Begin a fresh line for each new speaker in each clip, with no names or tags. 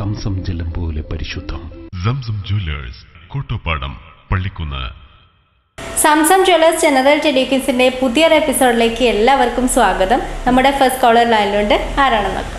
Zamzam ജലം പോലെ പരിശുദ്ധം
Zamzam jewellers Kottopadam Pallikkunnu
Zamzam jewellers general ടെലിക്യൂസിന്റെ പുതിയൊരു എപ്പിസോഡിലേക്ക് എല്ലാവർക്കും സ്വാഗതം നമ്മുടെ ഫസ്റ്റ് കോളർ ലൈനിലുണ്ട് ആരാണെന്ന് നോക്കാം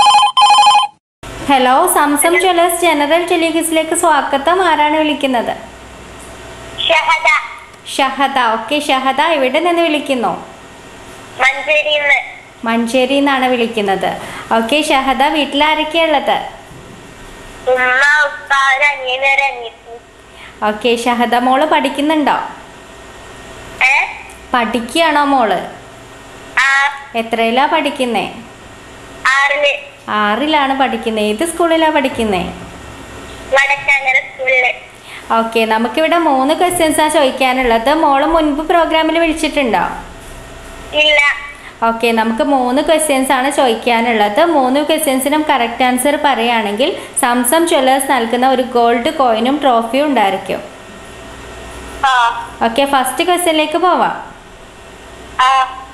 ഹലോ സാംസം ജ്വല്ലേഴ്സ് ജനറൽ ടെലിക്യൂസിലേക്ക് സ്വാഗതം ആരാണ് വിളിക്കുന്നത്
ഷഹദ
ഷഹദ ഓക്കെ ഷഹദ എവിടെ നിന്ന് വിളിക്കുന്നു
മഞ്ചേരിന്ന്
മഞ്ചേരി എന്നാണ് വിളിക്കുന്നത് ഓക്കെ ഷഹദ വീട്ടിൽ ആരൊക്കെയുള്ളത്
ഉമ്മ ഉപ്പ ഒരു അനിയന് ഒരു അനിയത്തി
ഓക്കെ ഷഹദ മോള് പഠിക്കുന്നുണ്ടോ
ഏ
പഠിക്കുകയാണോ മോള്
ആ
എത്രയിലാ പഠിക്കുന്നേ
ആറില്
ആറിലാണ് പഠിക്കുന്നത് ഏത് സ്കൂളിലാണ് പഠിക്കുന്നത്
വടക്കാങ്ങര സ്കൂളില്
ഓക്കെ നമുക്കിവിടെ മൂന്ന് ക്വസ്റ്റ്യൻസാണ് ചോദിക്കാനുള്ളത് മോള് മുൻപ് പ്രോഗ്രാമിൽ വിളിച്ചിട്ടുണ്ടോ
ഇല്ല
ഓക്കെ നമുക്ക് മൂന്ന് ക്വസ്റ്റ്യൻസ് ആണ് ചോദിക്കാനുള്ളത് മൂന്ന് ക്വസ്റ്റ്യൻസിനും കറക്റ്റ് ആൻസർ പറയുകയാണെങ്കിൽ സംസം ജ്വല്ലേഴ്സ് നൽകുന്ന ഒരു ഗോൾഡ് കോയിനും ട്രോഫിയും ഉണ്ടായിരിക്കും
ആ
ഓക്കെ ഫസ്റ്റ് ക്വസ്റ്റ്യനിലേക്ക് പോവാം
ആ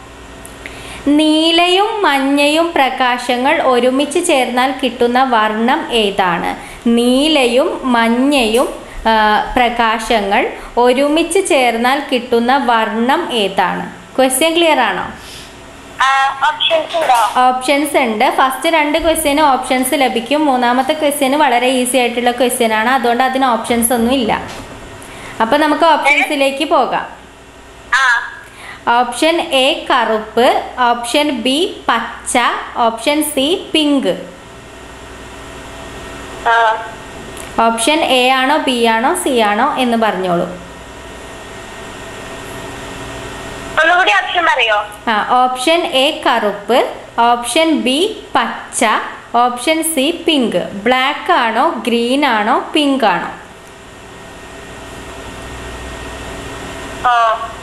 നീലയും മഞ്ഞയും പ്രകാശങ്ങൾ ഒരുമിച്ച് ചേർന്നാൽ കിട്ടുന്ന വർണ്ണം ഏതാണ് നീലയും മഞ്ഞയും ആ, പ്രകാശങ്ങൾ ഒരുമിച്ച് ചേർന്നാൽ കിട്ടുന്ന വർണ്ണം ഏതാണ് ക്വസ്റ്റ്യൻ ക്ലിയർ ആണോ
ആ ഓപ്ഷൻസ് ഉണ്ടോ
ഓപ്ഷൻസ് ഉണ്ട് ഫസ്റ്റ് രണ്ട് ക്വസ്റ്റ്യന് ഓപ്ഷൻസ് ലഭിക്കും മൂന്നാമത്തെ ക്വസ്റ്റ്യന് വളരെ ഈസി ആയിട്ടുള്ള ക്വസ്റ്റ്യൻ ആണ് അതുകൊണ്ട് അതിന് ഓപ്ഷൻസ് ഒന്നും ഇല്ല അപ്പോൾ നമുക്ക് ഓപ്ഷൻസിലേക്ക് പോകാം
ആ
ഓപ്ഷൻ എ കറുപ്പ് ഓപ്ഷൻ ബി പച്ച ഓപ്ഷൻ സി പിങ്ക്
ആ
ഓപ്ഷൻ എ ആണോ ബി ആണോ സി ആണോ എന്ന് പറഞ്ഞോളൂ
ഒന്നുകൂടി ഓപ്ഷൻ പറയോ
ആ ഓപ്ഷൻ എ കറുപ്പ് ഓപ്ഷൻ ബി പച്ച ഓപ്ഷൻ സി പിങ്ക് ബ്ലാക്ക് ആണോ ഗ്രീൻ ആണോ പിങ്ക് ആണോ
ആ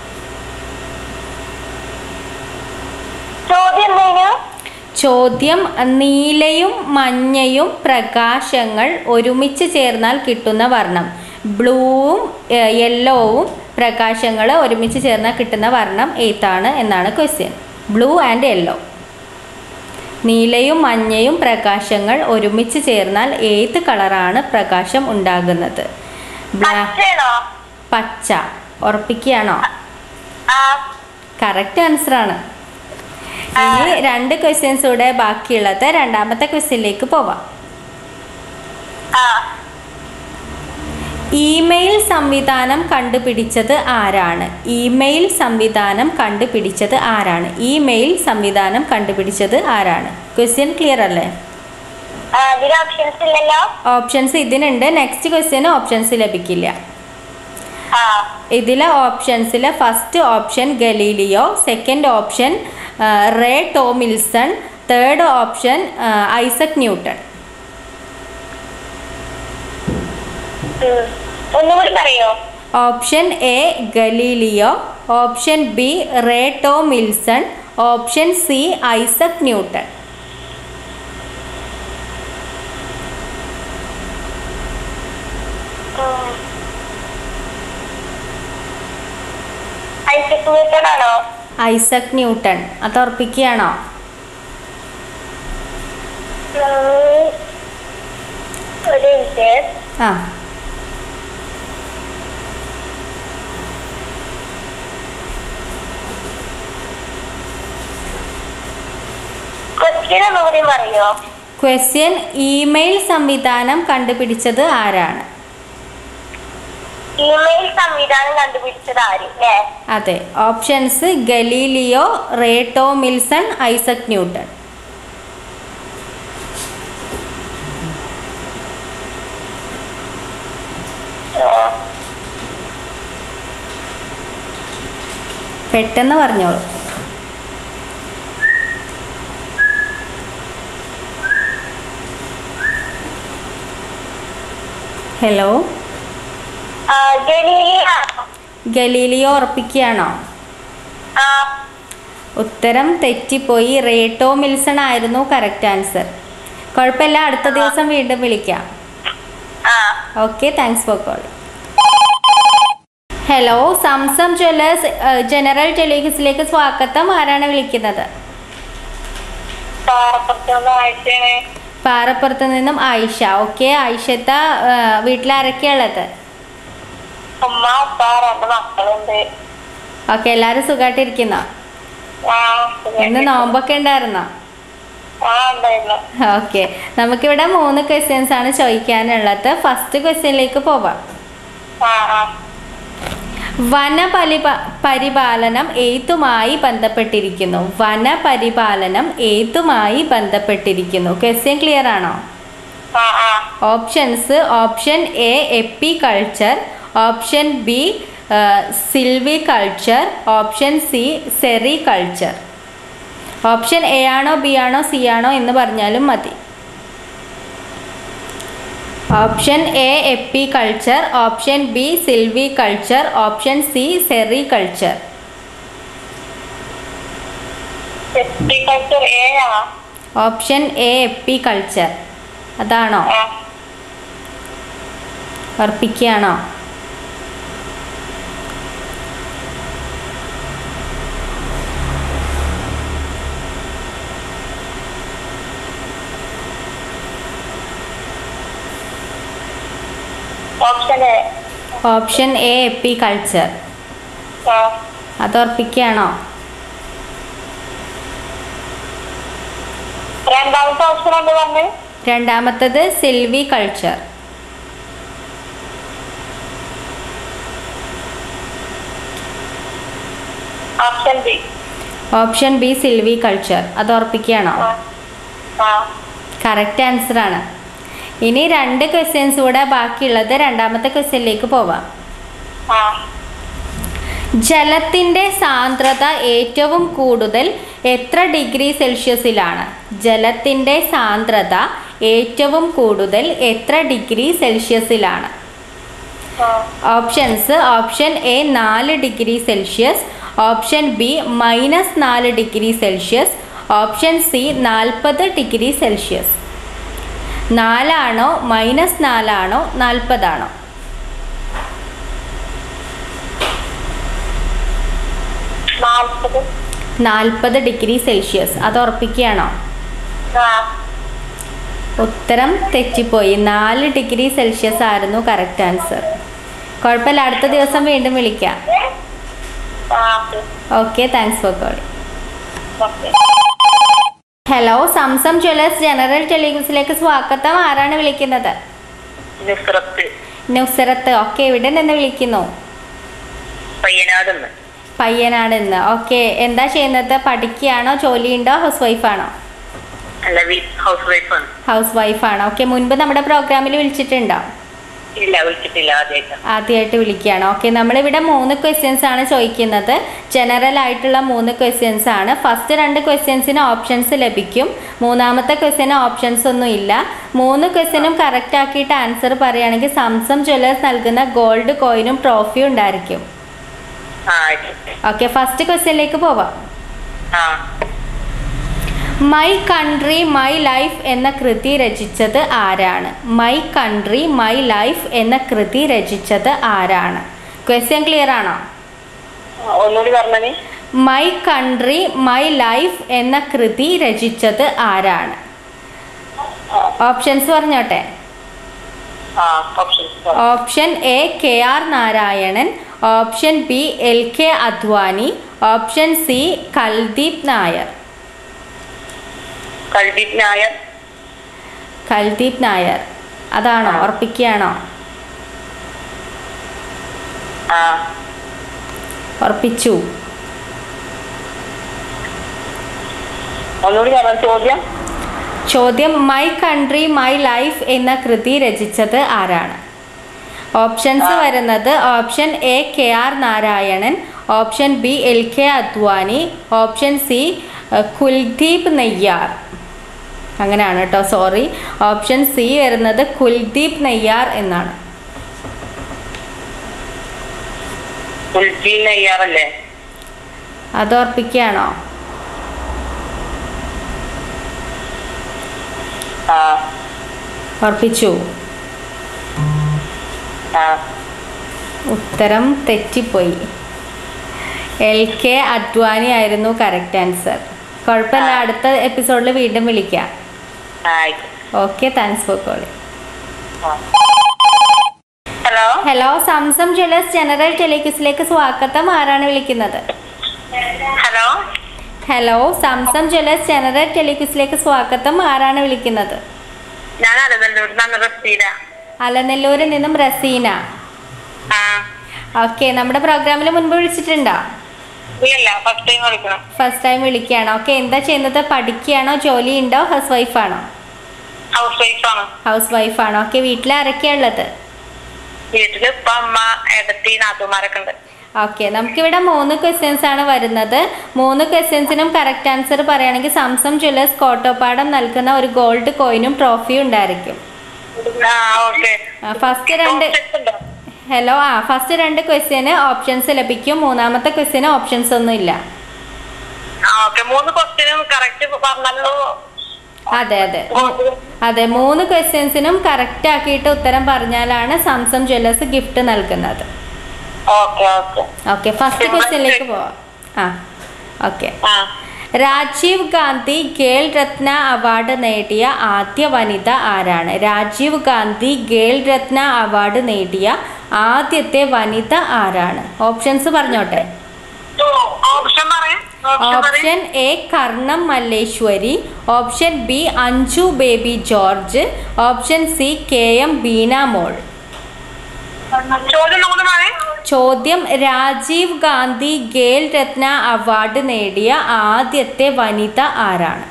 ചോദ്യം എന്തേനു
ചോദ്യം നീലയും മഞ്ഞയും പ്രകാശങ്ങൾ ഒരുമിച്ച് ചേർന്നാൽ കിട്ടുന്ന വർണ്ണം ബ്ലൂവും യെല്ലോവും പ്രകാശങ്ങൾ ഒരുമിച്ച് ചേർന്നാൽ കിട്ടുന്ന വർണ്ണം ഏതാണ് എന്നാണ് ക്വസ്റ്റ്യൻ ബ്ലൂ ആൻഡ് യെല്ലോ നീലയും മഞ്ഞയും പ്രകാശങ്ങൾ ഒരുമിച്ച് ചേർന്നാൽ ഏത് കളറാണ് പ്രകാശം ഉണ്ടാകുന്നത് ബ്ലാ
പച്ചയാണോ
പച്ച ഉറപ്പിക്കുകയാണോ
ആ
കറക്റ്റ് ആൻസർ ആണ് ഇനി രണ്ട് ക്വസ്റ്റ്യൻസ് കൂടെ ബാക്കിയുള്ളത് രണ്ടാമത്തെ ക്വസ്റ്റ്യനിലേക്ക് പോവാം
ആ
ഇമെയിൽ സംവിധാനം കണ്ടുപിടിച്ചത് ആരാണ് ഇമെയിൽ സംവിധാനം കണ്ടുപിടിച്ചത് ആരാണ് ഇമെയിൽ സംവിധാനം കണ്ടുപിടിച്ചത് ആരാണ് ക്വസ്റ്റ്യൻ ക്ലിയർ അല്ലേ
ആ, ഇതിൽ ഓപ്ഷൻസ് ഇല്ലല്ലോ
ഓപ്ഷൻസ് ഇതിനുണ്ട് നെക്സ്റ്റ് ക്വസ്റ്റ്യന് ഓപ്ഷൻസ് ലഭിക്കില്ല
ആ
ഇതിലെ ഓപ്ഷൻസിൽ first option Galileo second option Ray Tomlinson third option Isaac Newton
ഉം. ഒന്നുകൂടി പറയോ
option A Galileo option B Ray Tomlinson option C Isaac Newton
ഉം. ഐസക് ന്യൂട്ടൺ ആണോ
ഐസക് ന്യൂട്ടൺ അത് ഉറപ്പിക്കുകയാണോ
ഉം. ഒരു മിനിറ്റ്
ആ
ക്വസ്റ്റ്യൻ ഒന്നുകൂടി പറയോ
ക്വസ്റ്റ്യൻ ഇമെയിൽ സംവിധാനം കണ്ടുപിടിച്ചത് ആരാണ്
ഇമെയിൽ സംവിധാനം കണ്ടുപിടിച്ചത് ആര് അല്ലേ
അതെ options Galileo Ray Tomlinson Isaac Newton പെട്ടെന്ന് പറഞ്ഞോളൂ ഹലോ
ആ, ഗലീലിയോ ആണോ?
ഗലീലിയോ ഉറപ്പിക്കുകയാണോ
ആ
ഉത്തരം തെറ്റിപ്പോയി റേട്ടോ മിൽസൺ ആയിരുന്നു കറക്റ്റ് ആൻസർ കുഴപ്പമില്ല അടുത്ത ദിവസം വീണ്ടും വിളിക്കാം
ആ
okay thanks for call hello Zamzam jewellers general ടെലിഗസിലേക്ക് സ്വാഗതം ആരാണ് വിളിക്കുന്നത്
പാറപ്പുറത്തുനിന്ന് ആഴ്ചയാണ്
പാറപ്പുറത്ത് നിന്നും ആയിഷ ഓക്കെ ആയിഷത്ത വീട്ടിലാരൊക്കെയുള്ളത്
ഉമ്മ ഉപ്പ രണ്ട് മക്കളുണ്ട്
ഓക്കെ എല്ലാവരും സുഖമായിട്ടിരിക്കുന്നോ
ആ
ഇന്ന് നോമ്പൊക്കെ ഉണ്ടായിരുന്നോ
ആ ഉണ്ടായിരുന്നു
ഓക്കെ നമുക്കിവിടെ മൂന്ന് ക്വസ്റ്റ്യൻസ് ആണ് ചോദിക്കാനുള്ളത് ഫസ്റ്റ് ക്വസ്റ്റ്യനിലേക്ക് പോവാം
ആ ആ
വനപരിപ പരിപാലനം ഏതുമായി ബന്ധപ്പെട്ടിരിക്കുന്നു വനപരിപാലനം ഏതുമായി ബന്ധപ്പെട്ടിരിക്കുന്നു ക്വസ്റ്റ്യൻ ക്ലിയർ ആണോ
ആ ആ
options option A apiculture option B silviculture option C sericulture option A ആണോ ബി ആണോ സി ആണോ എന്ന് പറഞ്ഞാലും മതി option A apiculture option B silviculture option C sericulture
സെപ്റ്റിക്കൾച്ചർ ഏ ആ
ഓപ്ഷൻ എ എപ്പി കൾച്ചർ അതാണോ
ആ
ഉറപ്പിക്കുകയാണോ
option A
option A apiculture
ആ
അത് ഉറപ്പിക്കുകയാണോ
രണ്ടാമത്തെ ഓപ്ഷൻ എന്ത് പറഞ്ഞു
രണ്ടാമത്തത് silviculture
option B
option B Silvy culture അത് ഉറപ്പിക്കുകയാണോ
ആ ആ
കറക്റ്റ് ആൻസർ ആണ് ഇനി രണ്ട് ക്വസ്റ്റ്യൻസ് കൂടെ ബാക്കിയുള്ളത് രണ്ടാമത്തെ ക്വസ്റ്റ്യനിലേക്ക് പോവാം
ആ
ജലത്തിൻ്റെ സാന്ദ്രത ഏറ്റവും കൂടുതൽ എത്ര ഡിഗ്രി സെൽഷ്യസിലാണ് ജലത്തിൻ്റെ സാന്ദ്രത ഏറ്റവും കൂടുതൽ എത്ര ഡിഗ്രി സെൽഷ്യസിലാണ്
ആ
ഓപ്ഷൻസ് ഓപ്ഷൻ എ നാല് degree Celsius option B minus നാല് ഡിഗ്രി സെൽഷ്യസ് ഓപ്ഷൻ സി നാൽപ്പത് ഡിഗ്രി സെൽഷ്യസ് നാലാണോ മൈനസ് നാലാണോ നാൽപ്പതാണോ
നാൽപ്പത്
നാൽപ്പത് ഡിഗ്രി സെൽഷ്യസ് അത് ഉറപ്പിക്കുകയാണോ
ആ
ഉത്തരം തെറ്റിപ്പോയി നാല് ഡിഗ്രി സെൽഷ്യസ് ആയിരുന്നു കറക്റ്റ് ആൻസർ കുഴപ്പമില്ല അടുത്ത ദിവസം വീണ്ടും വിളിക്കാം
ആ
okay thanks for calling
okay
hello Zamzam jewellers general ടെലിവിസിലേക്ക് സ്വാഗതം ആരാണ് വിളിക്കുന്നത്
നുസ്രത്ത്
നുസറത്ത് ഓക്കെ ഇവിടെ നിന്ന് വിളിക്കുന്നു
പയ്യനാടുന്ന്
പയ്യനാട് നിന്ന് ഓക്കെ എന്താ ചെയ്യുന്നത് പഠിക്കുകയാണോ ജോലിയുണ്ടോ ഹൗസ് വൈഫാണോ
അല്ല ഹൗസ് വൈഫാണ്
ഹൗസ് വൈഫാണോ ഓക്കെ മുൻപ് നമ്മുടെ പ്രോഗ്രാമിൽ വിളിച്ചിട്ടുണ്ടോ
ഇല്ല വിളിച്ചിട്ടില്ല ആദ്യമായിട്ട്
ആദ്യമായിട്ട് വിളിക്കുകയാണ് ഓക്കെ നമ്മളിവിടെ മൂന്ന് ക്വസ്റ്റ്യൻസ് ആണ് ചോദിക്കുന്നത് ജനറൽ ആയിട്ടുള്ള മൂന്ന് ക്വസ്റ്റ്യൻസ് ആണ് ഫസ്റ്റ് രണ്ട് ക്വസ്റ്റ്യൻസിന് ഓപ്ഷൻസ് ലഭിക്കും മൂന്നാമത്തെ ക്വസ്റ്റ്യന് ഓപ്ഷൻസ് ഒന്നും ഇല്ല മൂന്ന് ക്വസ്റ്റ്യനും കറക്റ്റ് ആക്കിയിട്ട് ആൻസർ പറയുകയാണെങ്കിൽ സംസം ജ്വല്ലേഴ്സ് നൽകുന്ന ഗോൾഡ് കോയിനും ട്രോഫിയും ഉണ്ടായിരിക്കും
ആ ആയിക്കോട്ടെ
ഓക്കെ ഫസ്റ്റ് ക്വസ്റ്റ്യനിലേക്ക് പോവാം
ആ
മൈ കൺട്രി മൈ ലൈഫ് എന്ന കൃതി രചിച്ചത് ആരാണ് മൈ കൺട്രി മൈ ലൈഫ് എന്ന കൃതി രചിച്ചത് ആരാണ് ക്വസ്റ്റ്യൻ ക്ലിയർ ആണോ
ഒന്നുകൂടി പറഞ്ഞേ
മൈ കൺട്രി മൈ ലൈഫ് എന്ന കൃതി രചിച്ചത് ആരാണ് ഓപ്ഷൻസ് പറഞ്ഞോട്ടെ
ആ option
option A K R Narayanan option B L K Advani option C Kuldip Nayar
Kuldip Nayar
Kuldip Nayar അതാണോ ഉറപ്പിക്കുകയാണോ
ആ
ഉറപ്പിച്ചു
ഒന്നുകൂടി പറഞ്ഞ ചോദ്യം
ചോദ്യം മൈ കൺട്രി മൈ ലൈഫ് എന്ന കൃതി രചിച്ചത് ആരാണ് ഓപ്ഷൻസ് വരുന്നത് option A K R Narayanan option B L K Advani option C Kuldip Nayar അങ്ങനെയാണ് കേട്ടോ സോറി ഓപ്ഷൻ സി വരുന്നത് കുൽദീപ് നെയ്യാർ എന്നാണ്
കുൽജി നെയ്യാറല്ലേ
അത് ഉറപ്പിക്കുകയാണോ
ആ
ഉറപ്പിച്ചു
ആ
ഉത്തരം തെറ്റിപ്പോയി എൽ കെ അദ്വാനി ആയിരുന്നു കറക്റ്റ് ആൻസർ കുഴപ്പമില്ല അടുത്ത എപ്പിസോഡിൽ വീണ്ടും വിളിക്കാം
ആ ആയിക്കോട്ടെ
okay thanks for calling
hello
hello Zamzam jewellers general ടെലിക്യൂസിലേക്ക് സ്വാഗതം ആരാണ് വിളിക്കുന്നത്
hello
hello Zamzam jewellers general ടെലിക്യൂസിലേക്ക് സ്വാഗതം ആരാണ് വിളിക്കുന്നത്
ഞാൻ അലനല്ലൂർ നിന്ന് റസീല
അലനെല്ലൂരിൽ നിന്നും റസീന
ആ
ഓക്കെ നമ്മുടെ പ്രോഗ്രാമിൽ മുൻപ് വിളിച്ചിട്ടുണ്ടോ
ഇല്ല ഫസ്റ്റ് ടൈം വിളിക്കണം
ഫസ്റ്റ് ടൈം വിളിക്കുകയാണോ ഓക്കെ എന്താ ചെയ്യുന്നത് പഠിക്കുകയാണോ ജോലി ഉണ്ടോ ഹൗസ് വൈഫാണോ
ഹൗസ് വൈഫാണ്
ഹൗസ് വൈഫാണോ ഓക്കെ വീട്ടിൽ ആരൊക്കെയാണ് ഉള്ളത്
വീട്ടില് ഇപ്പ അമ്മ ഏടത്തി നാത്തുമാരൊക്കെ ഉണ്ട്
ഓക്കെ നമുക്കിവിടെ മൂന്ന് ക്വസ്റ്റ്യൻസ് ആണ് വരുന്നത് മൂന്ന് ക്വസ്റ്റ്യൻസിനും കറക്റ്റ് ആൻസർ പറയുകയാണെങ്കിൽ സംസം ജ്വല്ലേഴ്സ് കോട്ടോപ്പാടം നൽകുന്ന ഒരു ഗോൾഡ് കോയിനും ട്രോഫിയും ഉണ്ടായിരിക്കും
ആ ഓക്കെ
ഫസ്റ്റ് രണ്ട് ഹലോ ആ ഫസ്റ്റ് രണ്ട് ക്വസ്റ്റ്യന് ഓപ്ഷൻസ് ലഭിക്കും മൂന്നാമത്തെ ക്വസ്റ്റ്യന് ഓപ്ഷൻസ് ഒന്നും ഇല്ല
ആ ഓക്കെ മൂന്ന് ക്വസ്റ്റ്യനും കറക്റ്റ് പറഞ്ഞല്ലോ
അതെ അതെ അതെ മൂന്ന് ക്വസ്റ്റ്യൻസിനും കറക്റ്റ് ആക്കിയിട്ട് ഉത്തരം പറഞ്ഞാലാണ് സംസം ജ്വല്ലേഴ്സ് ഗിഫ്റ്റ് നൽകുന്നത്
ഓക്കെ ഓക്കെ
ഓക്കെ ഫസ്റ്റ് ക്വസ്റ്റ്യനിലേക്ക് പോവാം ആ ഓക്കെ
ആ
രാജീവ് ഗാന്ധി ഖേൽ രത്ന അവാർഡ് നേടിയ ആദ്യ വനിത ആരാണ് രാജീവ് ഗാന്ധി ഖേൽ രത്ന അവാർഡ് നേടിയ ആദ്യത്തെ വനിത ആരാണ് ഓപ്ഷൻസ് പറഞ്ഞോട്ടെ
ഓപ്ഷൻ പറയാം option
option A Karnam Malleswari option B Anju Bobby George option C K M Beena Mol
ചോദ്യം നമ്മൾ പറയാം
ചോദ്യം രാജീവ് ഗാന്ധി ഖേൽ രത്ന അവാർഡ് നേടിയ ആദ്യത്തെ വനിത ആരാണ്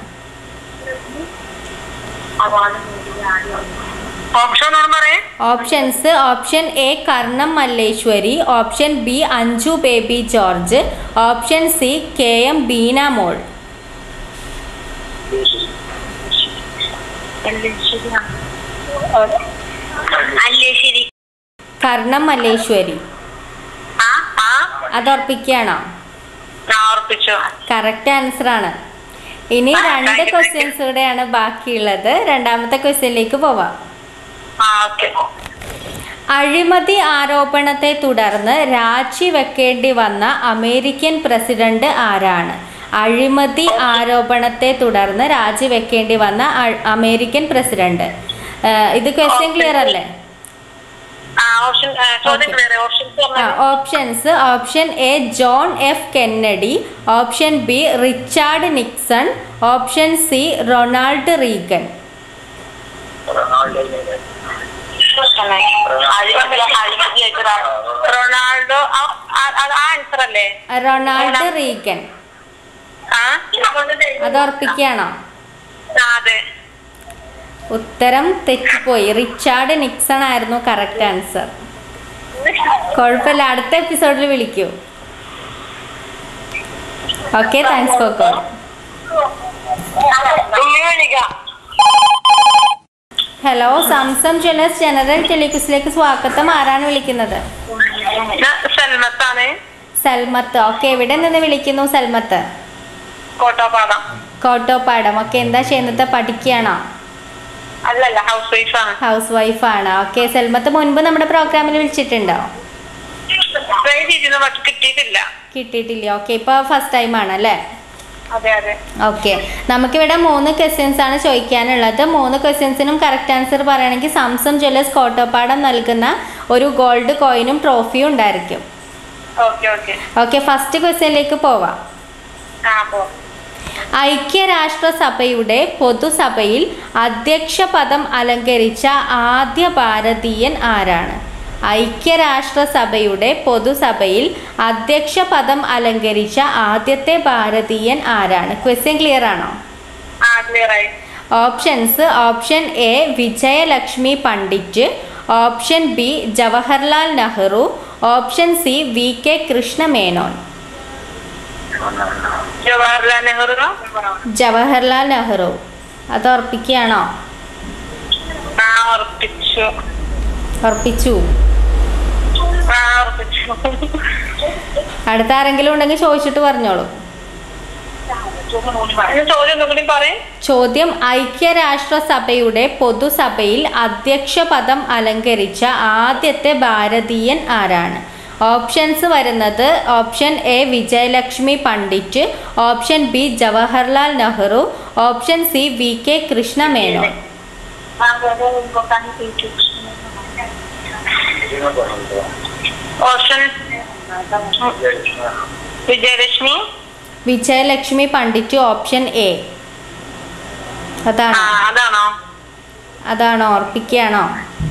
ഓപ്ഷൻ നമ്മൾ പറയാം
options option A Karnam Malleswari option B Anju Bobby George option C K M Beena Mol
അല്ലേശ്ശേരി
കർണം മല്ലേശ്വരി
ആ ആ
അത് ഉറപ്പിക്കുകയാണോ
ഞാൻ ഉറപ്പിച്ചു
കറക്റ്റ് ആൻസർ ആണ് ഇനി
ആ,
രണ്ട്
thank you,
ക്വസ്റ്റ്യൻസ് കൂടെയാണ് ബാക്കിയുള്ളത് രണ്ടാമത്തെ ക്വസ്റ്റ്യനിലേക്ക് പോവാം
ആ ഓക്കെ
അഴിമതി ആരോപണത്തെ തുടർന്ന് രാജിവെക്കേണ്ടി വന്ന അമേരിക്കൻ പ്രസിഡന്റ് ആരാണ് അഴിമതി ആരോപണത്തെ തുടർന്ന് രാജിവെക്കേണ്ടി വന്ന അ- അമേരിക്കൻ പ്രസിഡന്റ് ഏഹ് ഇത് ക്വസ്റ്റ്യൻ ക്ലിയർ അല്ലേ
ആ ഓപ്ഷൻ ആ, ചോദ്യം
Okay.
ക്ലിയർ ഓപ്ഷൻസ്
ആ
പറഞ്ഞു
options option A John F Kennedy option B Richard Nixon option C Ronald Reagan
Ronaldo ആ- ആ- ആ ആൻസർ അല്ലേ
റൊണാൾഡ് റീഗൻ
ആ
അത് ഉറപ്പിക്കുകയാണോ
ആ, അതെ
ഉത്തരം തെറ്റിപ്പോയി റിച്ചാർഡ് നിക്സൺ ആയിരുന്നു കറക്റ്റ് ആൻസർ കുഴപ്പമില്ല അടുത്ത എപ്പിസോഡിൽ വിളിക്കൂ ഓക്കെ താങ്ക്സ് ഫോർ കോൾ
ഉള്ളി വിളിക്കാം
ഹലോ സംസം ജ്വല്ലേഴ്സ് ജനറൽ ടെലിക്യൂസിലേക്ക് സ്വാഗതം ആരാണ് വിളിക്കുന്നത്
ഞാൻ സൽമത്താണ്
സൽമത്ത് ഓക്കെ എവിടെ നിന്ന് വിളിക്കുന്നു സൽമത്ത്
കോട്ടോപ്പാടം
കോട്ടോപ്പാടം ഓക്കെ എന്താ ചെയ്യുന്നത് പഠിക്കുകയാണോ
അല്ലല്ല ഹൗസ് വൈഫാണ്
ഹൗസ് വൈഫാണ് ഓക്കെ സൽമത്ത് മുൻപ് നമ്മുടെ പ്രോഗ്രാമിൽ വിളിച്ചിട്ടുണ്ടോ
ട്രൈ ചെയ്തിരുന്നു പക്ഷെ കിട്ടിയിട്ടില്ല
കിട്ടിയിട്ടില്ല ഓക്കെ ഇപ്പോൾ ഫസ്റ്റ് ടൈം ആണല്ലേ
അതെ അതെ
ഓക്കെ നമുക്കിവിടെ മൂന്ന് ക്വസ്റ്റ്യൻസ് ആണ് ചോദിക്കാനുള്ളത് മൂന്ന് ക്വസ്റ്റ്യൻസിനും കറക്റ്റ് ആൻസർ പറയുകയാണെങ്കിൽ സാംസം ജ്വല്ലേഴ്സ് കോട്ടോപ്പാടം നൽകുന്ന ഒരു ഗോൾഡ് കോയിനും ട്രോഫിയും ഉണ്ടായിരിക്കും
ഓക്കെ ഓക്കെ
ഓക്കെ ഫസ്റ്റ് ക്വസ്റ്റ്യനിലേക്ക് പോവാം
ആ പോ
ഐക്യരാഷ്ട്രസഭയുടെ പൊതുസഭയിൽ അധ്യക്ഷ പദം അലങ്കരിച്ച ആദ്യ ഭാരതീയൻ ആരാണ് ഐക്യരാഷ്ട്രസഭയുടെ പൊതുസഭയിൽ അധ്യക്ഷ പദം അലങ്കരിച്ച ആദ്യത്തെ ഭാരതീയൻ ആരാണ് ക്വസ്റ്റ്യൻ ക്ലിയർ ആണോ
ആ ക്ലിയർ ആയി
options option A Vijayalakshmi Pandit option B Jawaharlal Nehru option C V K Krishna Menon
Jawaharlal Nehru
Jawaharlal Nehru അത് ഉറപ്പിക്കുകയാണോ
ആ ഉറപ്പിച്ചു
ഉറപ്പിച്ചു
ആ ഉറപ്പിച്ചു
അടുത്ത ആരെങ്കിലും ഉണ്ടെങ്കിൽ ചോദിച്ചിട്ട് പറഞ്ഞോളൂ
ഇനി ചോദ്യം ഒന്നും കൂടി പറയും
ചോദ്യം ഐക്യരാഷ്ട്രസഭയുടെ പൊതുസഭയിൽ അധ്യക്ഷ പദം അലങ്കരിച്ച ആദ്യത്തെ ഭാരതീയൻ ആരാണ് ഓപ്ഷൻസ് വരുന്നത് option A Vijayalakshmi Pandit option B Jawaharlal Nehru option C V K Krishna Menon
option Vijayalakshmi
Vijayalakshmi Pandit option A
ആ
അതാണോ
അതാണോ
അതാണോ ഉറപ്പിക്കുകയാണോ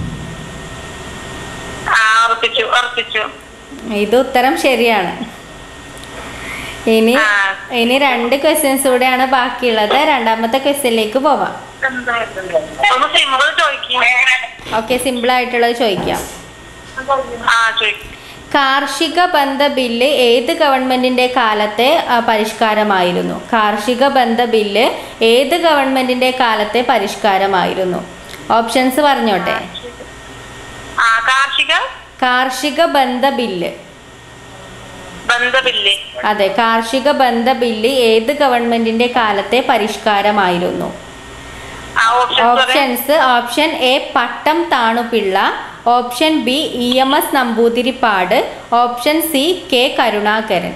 ആ ഉറപ്പിച്ചു ഉറപ്പിച്ചു
ഇത് ഉത്തരം ശരിയാണ് ഇനി
ആ.
ഇനി രണ്ട് ക്വസ്റ്റ്യൻസ് കൂടെയാണ് ബാക്കിയുള്ളത് രണ്ടാമത്തെ ക്വസ്റ്റ്യനിലേക്ക് പോവാം
ഒന്ന് സിമ്പിൾ ചോദിക്കും
ഓക്കെ സിമ്പിൾ ആയിട്ടുള്ളത് ചോദിക്കാം
ആ ചോദിക്കും
കാർഷിക ബന്ധ ബില്ല് ഏത് ഗവൺമെന്റിന്റെ കാലത്തെ ആ, പരിഷ്കാരമായിരുന്നു കാർഷിക ബന്ധ ബില്ല് ഏത് ഗവൺമെന്റിന്റെ കാലത്തെ പരിഷ്കാരമായിരുന്നു ഓപ്ഷൻസ് പറഞ്ഞോട്ടെ
ആ കാർഷിക
കാർഷിക ബന്ധ ബില്ല്
ബന്ധമില്ലേ
അതെ കാർഷിക ബന്ധ ബില്ല് ഏത് ഗവൺമെന്റിന്റെ കാലത്തെ പരിഷ്കാരമായിരുന്നു
ആ option
options option A Pattom Thanu Pillai option B E M S Namboodiripad option C K Karunakaran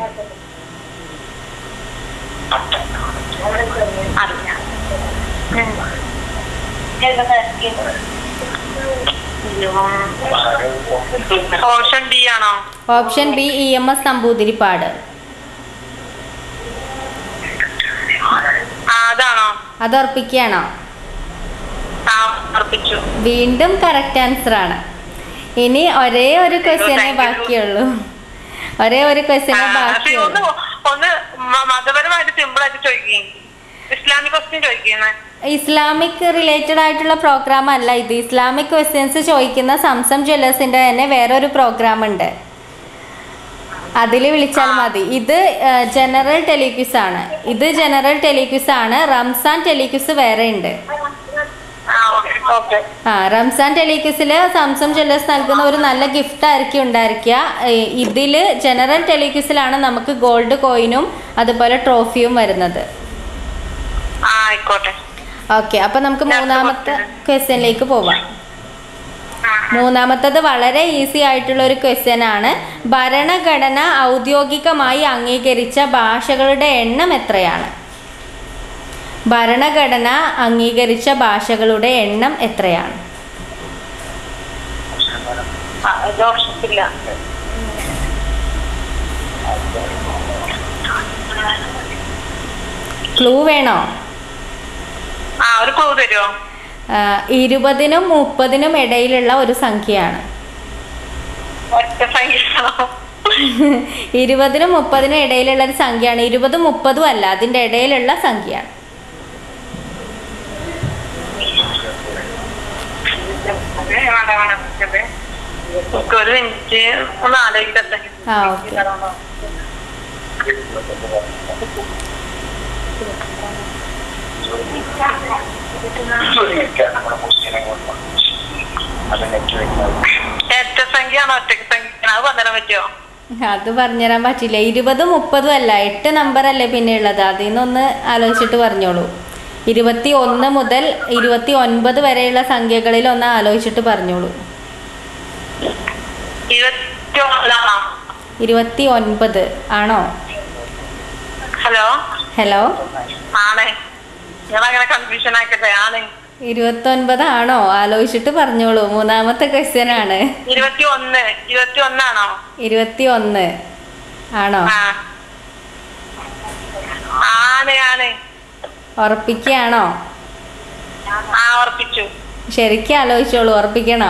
option D ആണോ
option B E M S Namboodiripad
ആ അതാണോ
അത് ഉറപ്പിക്കുകയാണോ
ആ ഉറപ്പിച്ചു
വീണ്ടും കറക്റ്റ് ആൻസർ ആണ് ഇനി ഒരേ ഒരു ക്വസ്റ്റ്യനെ
Thank you.
ബാക്കിയുള്ളൂ ഒരേ ഒരു ക്വസ്റ്റ്യനെ
ആ, പക്ഷേ ഒന്ന്
ബാക്കിയുള്ളൂ
ഒന്ന് മ- മതപരമായിട്ട് സിമ്പിൾ ആയിട്ട് ചോദിക്കും ഇസ്ലാമിക് ക്വസ്റ്റ്യൻ ചോദിക്കുന്നത്
ഇസ്ലാമിക് റിലേറ്റഡ് ആയിട്ടുള്ള പ്രോഗ്രാം അല്ല ഇത് ഇസ്ലാമിക് ക്വസ്റ്റ്യൻസ് ചോദിക്കുന്ന സംസം ജ്വല്ലേഴ്സിന്റെ തന്നെ വേറൊരു പ്രോഗ്രാം ഉണ്ട് അതിൽ വിളിച്ചാൽ മതി ഇത് ജനറൽ ടെലിക്വിസ് ആണ് ഇത് ജനറൽ ടെലിക്വിസ് ആണ് റംസാൻ ടെലിക്വിസ് വേറെ ഉണ്ട്
ആ ഓക്കെ ഓക്കെ
ആ റംസാൻ ടെലിക്വിസിൽ സാംസം ജ്വല്ലേഴ്സ് നൽകുന്ന ഒരു നല്ല ഗിഫ്റ്റ് ആയിരിക്കും ഉണ്ടായിരിക്കുക ഏഹ് ഇതില് ജനറൽ ടെലിക്വിസിലാണ് നമുക്ക് ഗോൾഡ് കോയിനും അതുപോലെ ട്രോഫിയും വരുന്നത്
ആ ആയിക്കോട്ടെ
ഓക്കെ അപ്പൊ നമുക്ക്
ഞാൻ
മൂന്നാമത്തെ
കൊടുത്തത്.
ക്വസ്റ്റ്യനിലേക്ക് പോവാം
ആ,
മൂന്നാമത്തത് വളരെ ഈസി ആയിട്ടുള്ള ഒരു ക്വസ്റ്റ്യൻ ആണ് ഭരണഘടന ഔദ്യോഗികമായി അംഗീകരിച്ച ഭാഷകളുടെ എണ്ണം എത്രയാണ് ഭരണഘടന അംഗീകരിച്ച ഭാഷകളുടെ എണ്ണം എത്രയാണ്
ആ, ഇത് ഓപ്ഷൻ ഇല്ല
ക്ലൂ വേണോ
ആ ഒരു ക്ലൂ തരുമോ
ആ, ഇരുപതിനും മുപ്പതിനും ഇടയിലുള്ള ഒരു സംഖ്യയാണ്
ഒറ്റ സംഖ്യയാണോ
ഇരുപതിനും മുപ്പതിനും ഇടയിലുള്ള ഒരു സംഖ്യയാണ് ഇരുപതും മുപ്പതും അല്ല അതിൻ്റെ ഇടയിലുള്ള സംഖ്യയാണ്
വേണ്ട, വേണ്ട, ഇത്. എനിക്ക് ഒരു മിനിറ്റ് ഒന്ന് ആലോചിക്കട്ടെ
ആ ഓക്കെ
ഏറ്റ സംഖ്യയാണോ ഒറ്റ സംഖ്യ അത് പറഞ്ഞാൽ പറ്റുമോ
അത് പറഞ്ഞുതരാൻ പറ്റില്ല ഇരുപതും മുപ്പതും അല്ല എട്ട് നമ്പർ അല്ലേ പിന്നെ ഉള്ളത് അതിൽ നിന്നൊന്ന് ആലോചിച്ചിട്ട് പറഞ്ഞോളൂ ഇരുപത്തി ഒന്ന് മുതൽ ഇരുപത്തി ഒൻപത് വരെയുള്ള സംഖ്യകളിൽ ഒന്ന് ആലോചിച്ചിട്ട് പറഞ്ഞോളൂ
ഇരുപത്തി ഒന്നാണോ
ഇരുപത്തി ഒൻപത് ആണോ
ഹലോ
ഹലോ
ആണ് നിങ്ങളങ്ങനെ കൺഫ്യൂഷൻ ആക്കട്ടെ ആണ്
ഇരുപത്തൊൻപത് ആണോ ആലോചിച്ചിട്ട് പറഞ്ഞോളൂ മൂന്നാമത്തെ ക്വസ്റ്റ്യൻ ആണ്
ഇരുപത്തി ഒന്ന് ഇരുപത്തി ഒന്നാണോ
ഇരുപത്തി ഒന്ന് ആണോ
ആ ആണ് ആണ്
ഉറപ്പിക്കുകയാണോ
ആ ഉറപ്പിച്ചു
ശരിക്കും ആലോചിച്ചോളൂ ഉറപ്പിക്കണോ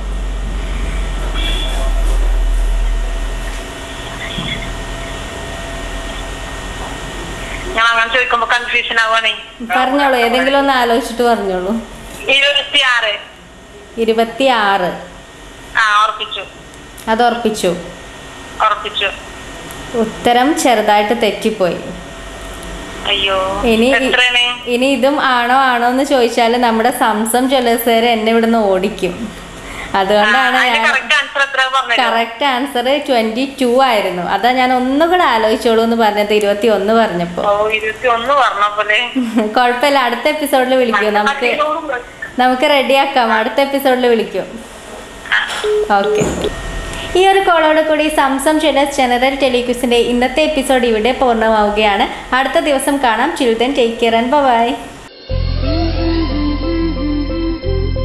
ഞാൻ അങ്ങനെ ചോദിക്കുമ്പോ കൺഫ്യൂഷൻ ആവുകയാണേ
പറഞ്ഞോളൂ ഏതെങ്കിലും ഒന്ന് ആലോചിച്ചിട്ട് പറഞ്ഞോളൂ
ഇരുപത്തി ആറ്
ഇരുപത്തി ആറ്
ആ ഉറപ്പിച്ചു
അത് ഉറപ്പിച്ചു
ഉറപ്പിച്ചു
ഉത്തരം ചെറുതായിട്ട് തെറ്റിപ്പോയി
അയ്യോ
ഇനി
എത്രയാണ്
ഇനി ഇതും ആണോ ആണോ എന്ന് ചോദിച്ചാൽ നമ്മുടെ സംസം ജ്വല്ലേഴ്സുകാർ എന്നെ ഇവിടുന്ന് ഓടിക്കും അതുകൊണ്ടാണ് ഞാൻ
കറക്റ്റ് ആൻസർ എത്ര പറഞ്ഞത്
കറക്റ്റ് ആൻസർ ട്വന്റി ടു ആയിരുന്നു അതാ ഞാൻ ഒന്നുകൂടെ ആലോചിച്ചോളൂ എന്ന് പറഞ്ഞത് ഇരുപത്തി ഒന്ന് പറഞ്ഞപ്പോ
ഓ ഇരുപത്തി ഒന്ന് പറഞ്ഞ പോലെ
കുഴപ്പമില്ല അടുത്ത എപ്പിസോഡിൽ വിളിക്കും നമുക്ക് നമുക്ക് റെഡിയാക്കാം അടുത്ത എപ്പിസോഡിൽ വിളിക്കും ഓക്കെ ഈ ഒരു കോളോട് കൂടി സംസം ജ്വല്ലേഴ്സ് ജനറൽ ടെലിക്യൂസിന്റെ ഇന്നത്തെ എപ്പിസോഡ് ഇവിടെ പൂർണ്ണമാവുകയാണ് അടുത്ത ദിവസം കാണാം children take care and bye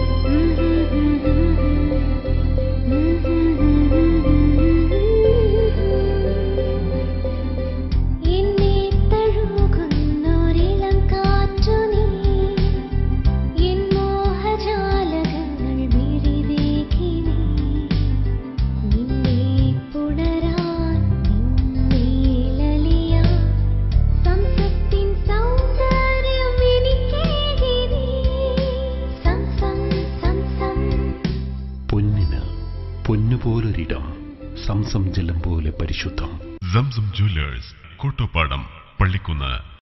പൊന്നുപോലൊരിടം സംസം ജലം പോലെ പരിശുദ്ധം
സംസം ജ്വല്ലേഴ്സ് കോട്ടോപ്പാടം പള്ളിക്കുന്ന്